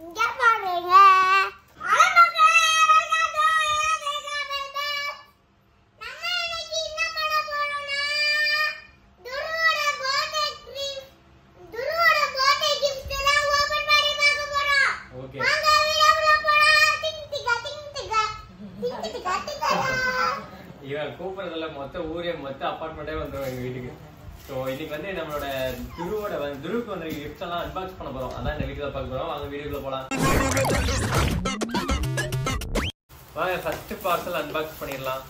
இங்க பாருங்க நம்ம இன்னைக்கு என்ன பண்ண போறோம்னா துருவோட பர்த்டே கிஃப்ட் துருவோட பர்த்டே கிஃப்ட் எல்லாம் ஓபன் பண்ணி பார்க்க போறோம் ஓகே வாங்க வீடியோக்குள்ள போலாம் டிங் டிகா டிங் டிகா டிங் டிகா டிகா இவன் கூப்பிடுறதுல மொத்த ஊரே மொத்த அப்பார்ட்மெண்ட்டே வந்துடும் எங்க வீட்டுக்கு ஸோ இன்னைக்கு வந்து நம்மளோட துருவோட வந்து துருவுக்கு வந்து கிஃப்ட் எல்லாம் அன்பாக்ஸ் பண்ண போறோம் அதான் இந்த வீடியோல பார்க்க போறோம் வாங்க வீடியோக்குள்ள போலாம் வாங்க ஃபர்ஸ்ட் பார்சல் அன்பாக்ஸ் பண்ணிடலாம்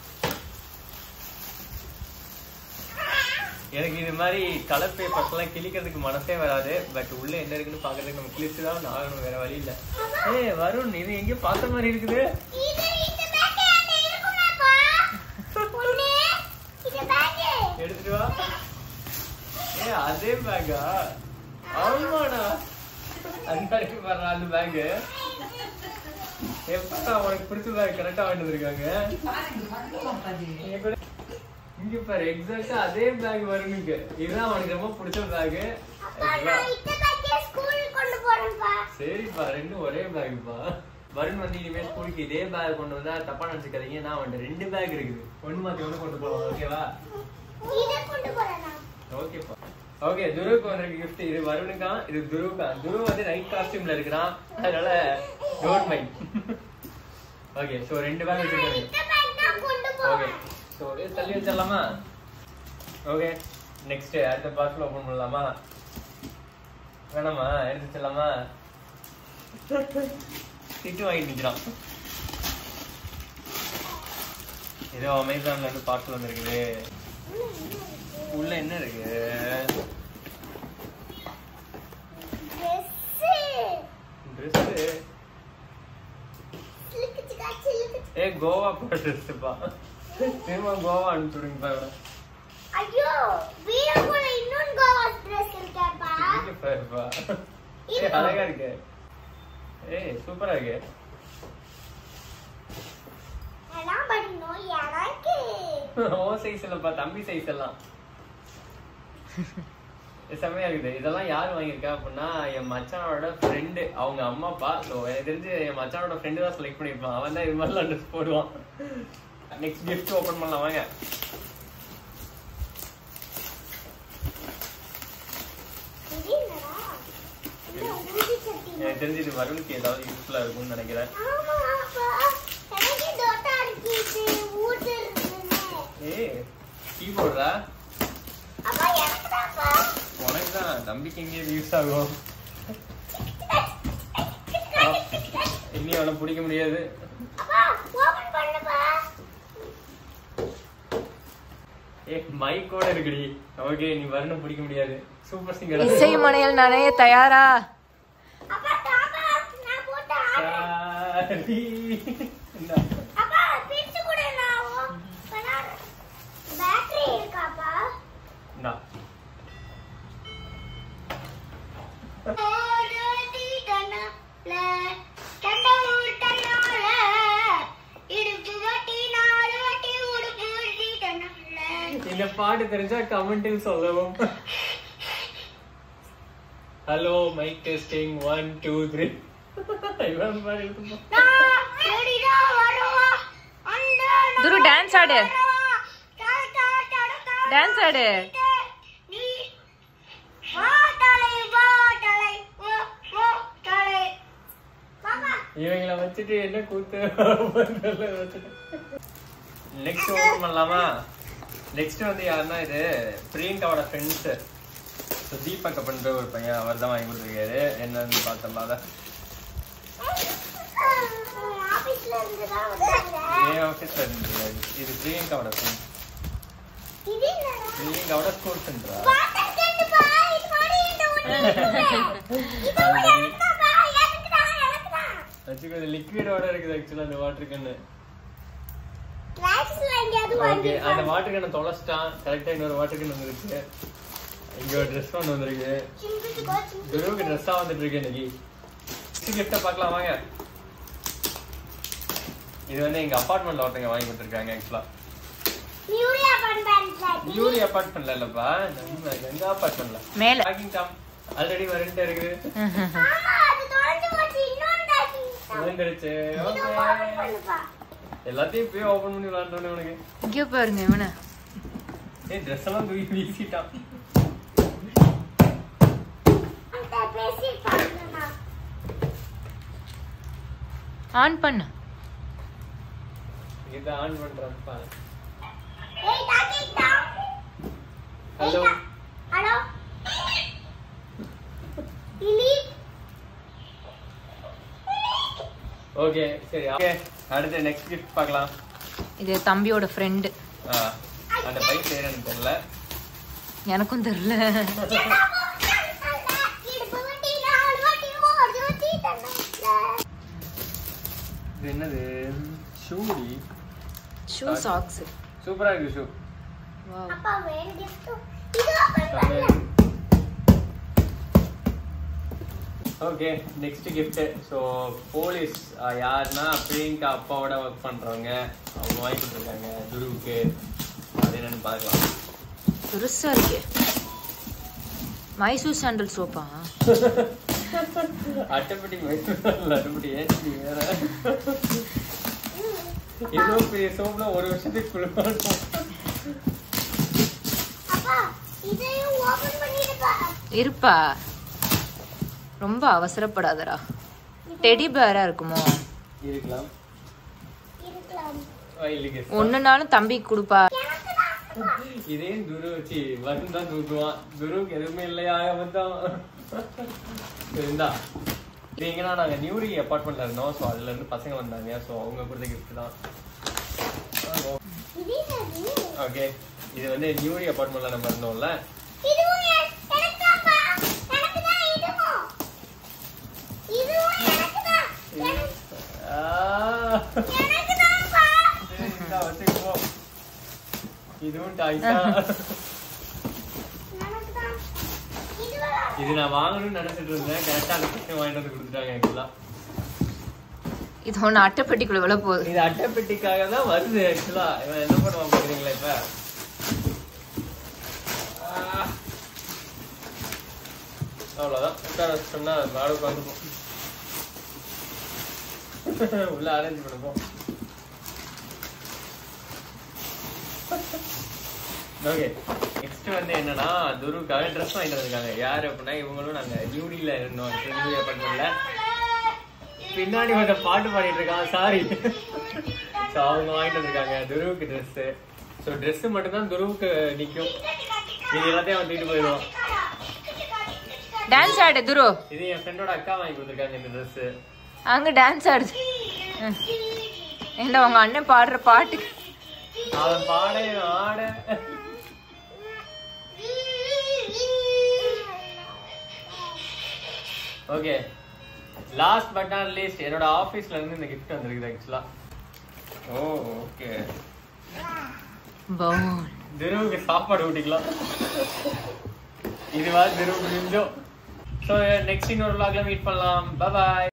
எனக்கு இது மாதிரி கலர் பேப்பர்ஸ் எல்லாம் கிழிக்கிறதுக்கு மனசே வராது பட் உள்ள என்ன இருக்குன்னு பாக்குறதுக்கு நம்ம கிழிச்சு தான் ஆகணும் வேற வழி இல்ல ஏய் வருண் இது எங்கேயோ பார்த்த மாதிரி இருக்குது இது இந்த பேக் என்ன இருக்குமாப்பா பொண்ணு இந்த பேக் எடுத்துட்டு வா ஏ அதே பேக்கா ஆமாடா அந்த இருக்கு பாரு அந்த பேக் எப்படா உனக்கு பிடிச்ச பேக் கரெக்டா வாங்கிட்டு வந்திருக்காங்க இங்க கூட- இங்க பாரு எக்ஸாக்ட்டா அதே பேக் வருனுக்கு இதுதான் அவனுக்கு ரொம்ப பிடிச்ச பேக் அப்பா நான் இந்த பேக் ஸ்கூல் கொண்டு போறேன்ப்பா சரிப்பா ரெண்டும் ஒரே பேக்ப்பா வருண் வந்து இனிமே ஸ்கூலுக்கு இதே பேக் கொண்டு வந்தா தப்பா நினைச்சுக்காதீங்க நான் அவன்கிட்ட ரெண்டு பேக் இருக்குது ஒண்ணு மாத்தி ஒண்ணு கொண்டு போலாம் ஓகேவா இத கொண்டு போறேன் நான் ஓகேப்பா ஓகே துருவுக்கு வந்திருக்க கிஃப்ட் இது வருணுக்கா இது துருவுக்கா துரு வந்து நைட் காஸ்டியூம்ல இருக்கிறான் அதனால டோன்ட் மைண்ட் ஓகே சோ ரெண்டு பேக் வச்சிருக்காங்க இந்த பேக் தான் கொண்டு ஓகே போறேன் சோ தள்ளி வச்சிடலாமா ஓகே நெக்ஸ்ட் அடுத்த பார்சல் ஓபன் பண்ணலாமா வேணாமா எடுத்து வச்சிடலாமா திட்டு வாங்கிட்டு நிக்கிறான் ஏதோ அமேசான்ல இருந்து பார்சல் வந்திருக்குது உள்ள என்ன இருக்கு Dress. ட்ரெஸ் சிலுக்கு சிக்கா சிலுக்கு சிக்கா. ஏ கோவா போற ட்ரெஸ்ப்பா திரும்ப கோவா அனுப்பிச்சுடுங்க பாருங்க ஐயோ வீரக்குள்ள இன்னொரு கோவா ட்ரெஸ் இருக்கேப்பா இங்க பாருப்பா ஏய் அழகா இருக்கு ஏய் சூப்பரா இருக்கு எல்லாம் பண்ணணும் எனக்கு ஓ சைஸ் இல்லப்பா தம்பி சைஸ் எல்லாம் செம்மையா இருக்குது இதெல்லாம் யார் வாங்கியிருக்கா அப்படின்னா என் மச்சானோட ஃப்ரெண்டு அவங்க அம்மா அப்பா ஸோ எனக்கு தெரிஞ்சு என் மச்சானோட ஃப்ரெண்டு தான் செலக்ட் பண்ணியிருப்பான் அவன் தான் இது மாதிரிலாம் ட்ரெஸ் போடுவான் நெக்ஸ்ட் கிஃப்ட் ஓப்பன் பண்ணலாம் வாங்க இது என்னடா இது ஊசி சட்டி எனக்கு தெரிஞ்சு இது வருணுக்கு ஏதாவது யூஸ்ஃபுல்லா இருக்கும்னு நினைக்கிறேன் ஆமா அப்பா எனக்கு தோட்டா இருக்கு இது ஊட்டு இருக்குன்னு ஏய் கீபோர்டா அப்பா எனக்கு தான்ப்பா உனக்கு தான் தம்பிக்கு எங்கே யூஸ் ஆகும் இனி அவனை பிடிக்க முடியாது அப்பா ஓபன் பண்ணுப்பா ஏ மைக்கோட இருக்குடி ஓகே நீ வரணும் பிடிக்க முடியாது சூப்பர் சிங்கர் இசை மனையில் நனைய தயாரா அப்பா தாப்பா நான் போட்ட சாரி இந்தா. அப்பா பிரிச்சு கூட நான் பேட்டரி இருக்காப்பா இந்தா. ஓடி தனல தண்டூர் தன்னால இடுப்பு வட்டி நாலு வட்டி உடுப்பு வட்டி தன்னால இந்த பாட்டு தெரிஞ்சா கமெண்டில் சொல்லவும் hello mic testing one two three இவன் பாரு இருக்குமா நான் ரெடிடா வருவா அந்த துரு டான்ஸ் ஆடு டான்ஸ் ஆடு நீ வா தலை வா தலை வா வா தலை மாமா இவங்கள வச்சுட்டு என்ன கூத்து நெக்ஸ்ட் ஓபன் பண்ணலாமா நெக்ஸ்ட் வந்து யாருன்னா இது பிரியங்காவோட ஃப்ரெண்ட்ஸ் ஸோ தீபக் அப்படின்ற ஒரு பையன் அவர் தான் வாங்கி கொடுத்துருக்காரு என்னன்னு பார்த்தலாம் அதை ஆபீஸ்ல இருந்து தான் வந்தாங்க என் ஆஃபீஸில் இருந்துருக்காரு இது பிரியங்காவோட ஃப்ரெண்ட்ஸ் இது என்னடா பிரியங்காவோட ஸ்கூல் ஃப்ரெண்ட்ரா வாட்டர் கேனுப்பா இது மாதிரி இந்த ஒண்ணு இருக்குமே. இது கூட எனக்கு தான்ப்பா எனக்கு தான் எனக்கு தான் வச்சுக்கோ லிக்விடோட இருக்குது ஆக்சுவலாக அந்த வாட்டர் கன்னு கிளாஸ்ல எங்கயாவது ஓகே வாங்கி அந்த வாட்டர் கண்ணை தொலைச்சிட்டான் கரெக்டாக இன்னொரு வாட்டர் கன் வந்துருச்சு இங்க ஒரு ட்ரெஸ் ஒன்று வந்திருக்கு சிம்பிட்டுக்கோ சிம்பிட்டு குருவுக்கு ட்ரெஸ்ஸாக வந்துட்டு இருக்கு இன்னைக்கு கிஃப்டை பார்க்கலாம் வாங்க இது வந்து எங்க அபார்ட்மெண்ட்ல ஒருத்தங்க வாங்கி கொடுத்துருக்காங்க ஆக்சுவலா யூரியா பண்பான்ல யூரி அபார்ட்மெண்ட்ல இல்லப்பா நம்ம எங்க அபார்ட்மெண்ட்ல மேல பேக்கிங் டாம் ஆல்ரெடி வரன்ட்டு இருக்குது ஆமா அது தொலைஞ்சு போச்சு இன்னொரு வந்துருச்சு இது ஓகே open பண்ணுப்பா. எல்லாத்தையும் இப்பயே ஓபன் பண்ணி விளாண்டோன்னு உனக்கு இங்கே பாருங்க இவனை ஏய் ட்ரெஸ் எல்லாம் தூக்கி வீசிட்டான் அந்த பேசி பாருங்கண்ணா. ஆன் பண்ணு இதை ஆன் பண்றப்பா ஏய், டாக்கிட்டா. Hello hello delete. ஓகே சரி ஓகே அடுத்து நெக்ஸ்ட் கிஃப்ட் பார்க்கலாம் இது தம்பியோட ஃப்ரெண்டு ஆ, அந்த பைக் பேர் எனக்கு தெரியல எனக்கும் தெரியல இடுப்பு வட்டி, நாலு வட்டி, ஓடி வட்டி, தன்னால. இது என்னது ஷூடி ஷூ சாக்ஸ் சூப்பரா இருக்கு ஷூ அப்பா வேற gift. இது open பண்ணு. Okay next gift so police யாருன்னா பிரியங்கா அப்பாவோட ஒர்க் பண்றவங்க அவங்க வாங்கி கொடுத்துருக்காங்க துருவுக்கு அது என்னன்னு பார்க்கலாம் பெருசா இருக்கு மைசூர் சாண்டல் சோப்பா அட்டைப்பட்டி மைசூர் அட்டைப்பட்டி ஏன் இப்படி வேற ஏதோ பெரிய சோப்ல ஒரு வருஷத்துக்கு குளிப்பாட்டும் அப்பா இதையும் ஓபன் பண்ணிடுப்பா இருப்பா ரொம்ப அவசரப்படாதடா டெடி பேரா இருக்குமோ இருக்கலாம் இருக்கலாம் ஆ, இல்லைங்க ஒண்ணுனாலும் தம்பிக்கு கொடுப்பா எனக்கு தான் இதே துரு வச்சு வரும் தான் தூக்குவான் துருவுக்கு எதுவுமே இல்லையா மொத்தம் இருந்தா இது எங்கன்னா நாங்க நியூரி அப்பார்ட்மெண்ட்ல இருந்தோம் ஸோ அதுல இருந்து பசங்க வந்தாங்க ஸோ அவங்க கொடுத்த கிஃப்ட் தான் இது என்னது? ஓகே இது வந்து நியூரி அப்பார்ட்மெண்ட்ல நம்ம இருந்தோம்ல இதுவும் எ- எனக்குதான்ப்பா. எனக்குதான் இதுவும். இதுவும் எனக்குதான். எனக்கு- ஆ, எனக்குதான்ப்பா. சரி, இந்தா வச்சுக்கோ இதுவும் டாய் தான் எனக்குதான். இதுவெல்லாம் இது நான் வாங்கணும்னு நினைச்சிட்டு இருந்தேன் கரெக்டா அந்த பசங்க வாங்கிட்டு வந்து கொடுத்துட்டாங்க ஆக்சுவலா இது ஒண்ணு அட்டைப்பெட்டிக்குள்ள விழ போகுது இது அட்டைப்பெட்டிக்காக தான் வருது ஆக்சுவலா இவன் என்ன பண்ணுவான் பாக்குறீங்களா இப்ப ஆ. அவ்வளவுதான் உட்கார வச்சோம்னா மேடம் உட்காந்துப்போம் உள்ள அரேஞ்ச் பண்ணுப்போம் ஓகே நெக்ஸ்ட் வந்து என்னன்னா துருவுக்காக ட்ரெஸ் வாங்கிட்டு வந்திருக்காங்க யாரு அப்படின்னா இவங்களும் நாங்க யூனில இருந்தோம் யூனி அப்பார்ட்மெண்ட்ல பின்னாடி வந்து பாட்டு பாடிட்டு இருக்கான் சாரி ஸோ அவங்க வாங்கிட்டு வந்திருக்காங்க துருவுக்கு ட்ரெஸ் ஸோ ட்ரெஸ் மட்டும்தான் துருவுக்கு நிற்கும் இது எல்லாத்தையும் அவன் தூக்கிட்டு போயிடுவான் டான்ஸ் ஆடு துரு இது என் ஃப்ரெண்டோட அக்கா வாங்கி கொடுத்துருக்காங்க இந்த ட்ரெஸ் அங்க டான்ஸ் ஆடுது ம். என்ன உங்க அண்ணன் பாடுற பாட்டுக்கு அவன் பாட இவன் ஆட okay last but not least என்னோட ஆஃபீஸ்ல இருந்து இந்த கிஃப்ட் வந்திருக்குது ஆக்சுவலா ஓ ஓகே பவுல் திருவுக்கு சாப்பாடு ஊட்டிக்கலாம் இதுவா திருவு முடிஞ்சோம் ஸோ நெக்ஸ்ட் இன்னொரு vlogல மீட் பண்ணலாம் பாய்